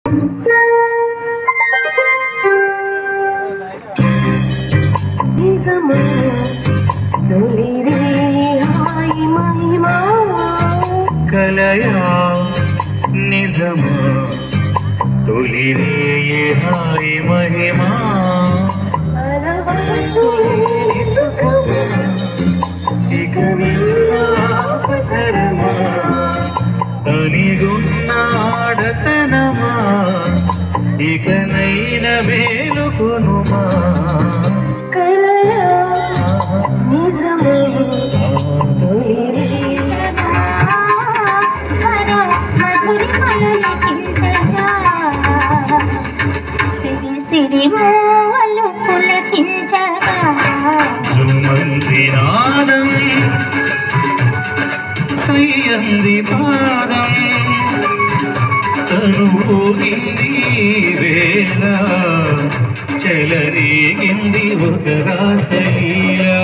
నిజమా తొలిరే హాయి మహిమా కలయా నిజమా తొలిరే హాయి మహిమా అలవాటు లేని సుఖమా ఇక నిన్నాపతరమా అనిగున్న ఆడతనమా ఇకనైన మేలుకొనుమా కలయా నిజమా తొలిరే సిరి సిరి మూవలు పులకించగా సుమంది నాదం సయ్యంది పాదం తనుగింది వేళ చెలరేగింది ఒక రాసలీలా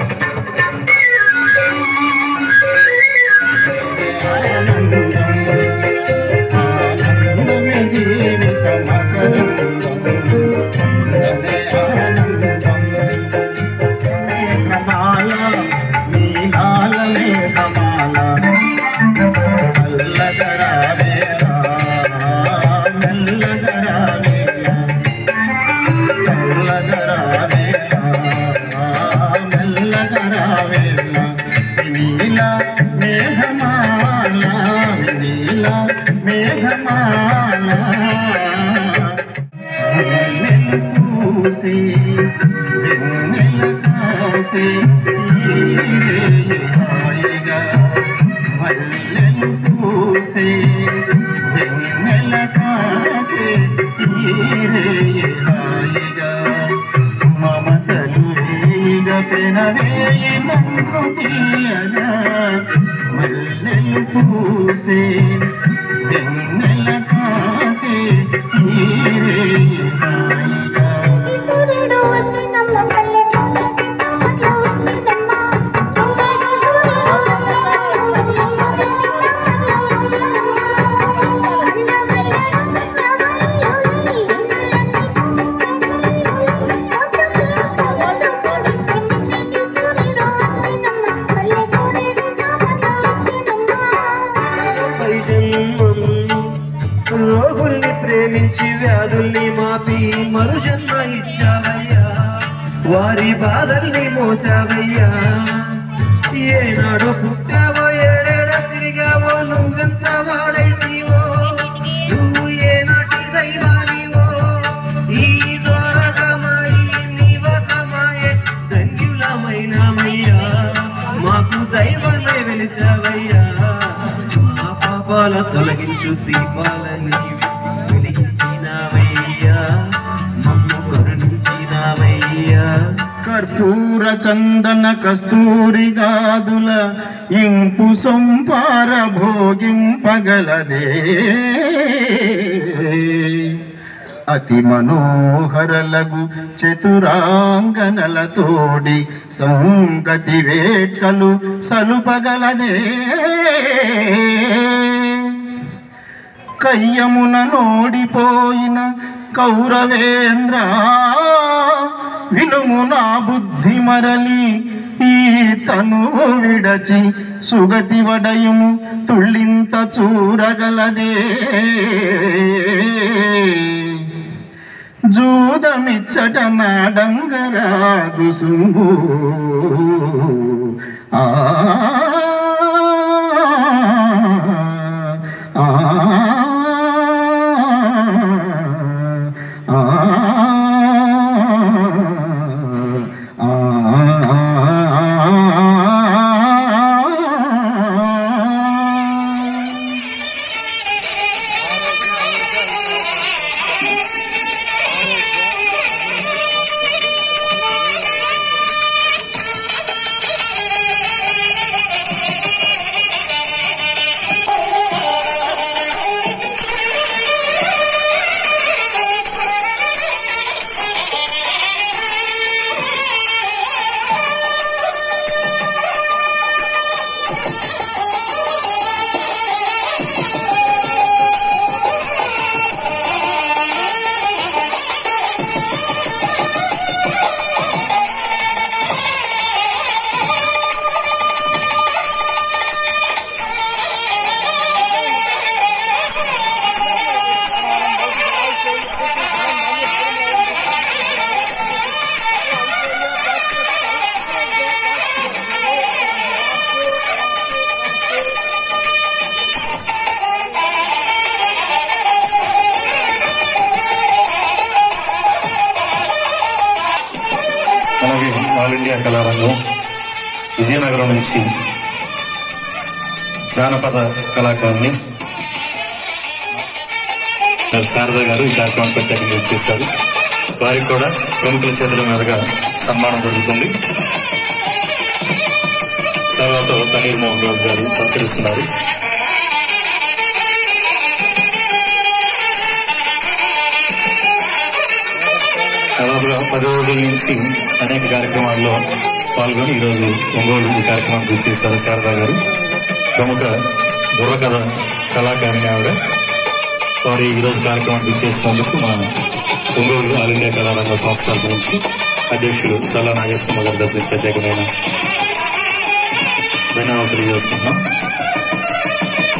ఆనందమే జీవిత మకరందం అందమే ఆనందం మేఘమాల నీలాల మేఘమాల చల్లగరావేలా మెల్లగరావేలా చల్లగరావేలా మెల్లగరావేలా నీల మేఘమాల నీల మేఘమాల వెన్నెల పూసే వెన్నెల కాసే ఈరే హాయిగా మల్లెలు పూసే వెన్నెల కాసే ఈరే హాయిగా మమతలు వేయిగ పెనవేయి నన్ను తీయగా మల్లెలు పూసే వెన్నెల కాసే ఈరే హాయిగా సూర్యుడు వచ్చినమ్మ పల్లెకి కమర్లు వచ్చినమ్మ తుమ్మడు పై జన్మం రోగుల్ని ప్రేమించి వ్యాధుల్ని మాపి మరు జన్మ ఇచ్చావయ్యా వారి బాధల్ని మోసావయ్యా ఏనాడు పుట్టావో ఏడేడ తిరిగావో నువ్వెంత వాడైతీవో నువ్వు ఏనాటి దైవానివో ఈ ద్వారకమాయి నివసమాయే ధన్యులమైనమయ్యా మాకు దైవమై వెలిసావయ్యా మా పాపాల తొలగించు దీపాలని వెలిగించినావయ్యా మమ్ము కరుణించినావయ్యా కర్పూర చందన కస్తూరి గాదుల ఇంపు సొంపార భోగింపగలదే అతి మనోహరలగు చతురాంగనలతోడి సంగతి వేట్కలు సలుపగలదే కయ్యమున నోడిపోయిన కౌరవేంద్ర వినుము నా బుద్ధి మరలి ఈ తనువు విడచి సుగతి వడయుము తుళ్ళింత చూరగలదే జూదమిచ్చట నాడంగరాదు సుంగు ఆ ఆ ఆ ఆల్ ఇండియా కళారంగం విజయనగరం నుంచి జానపద కళాకారుని శారద గారు ఈ కార్యక్రమం ప్రత్యేకంగా చేశారు వారికి కూడా ప్రముఖుల చేతుల మీదుగా సన్మానం జరుగుతుంది తర్వాత తనీర్ మోహన్ రాజు గారు సహకరిస్తున్నారు దాదాపుగా పది రోజుల నుంచి అనేక కార్యక్రమాల్లో పాల్గొని ఈరోజు ఒంగోలు ఈ కార్యక్రమాన్ని గుర్తు చేశారు శారదా గారు ప్రముఖ బుర్రకథ కళాకారిణి ఆవిడ వారి ఈరోజు కార్యక్రమాన్ని గుర్తు చేసినందుకు మా ఒంగోలు ఆల్ ఇండియా కళారంగ సంస్థ తరపు నుంచి అధ్యక్షులు చల్లా నాగేశ్వర గారి దగ్గర ప్రత్యేకమైన ధన్యవాదాలు తెలియజేస్తున్నాం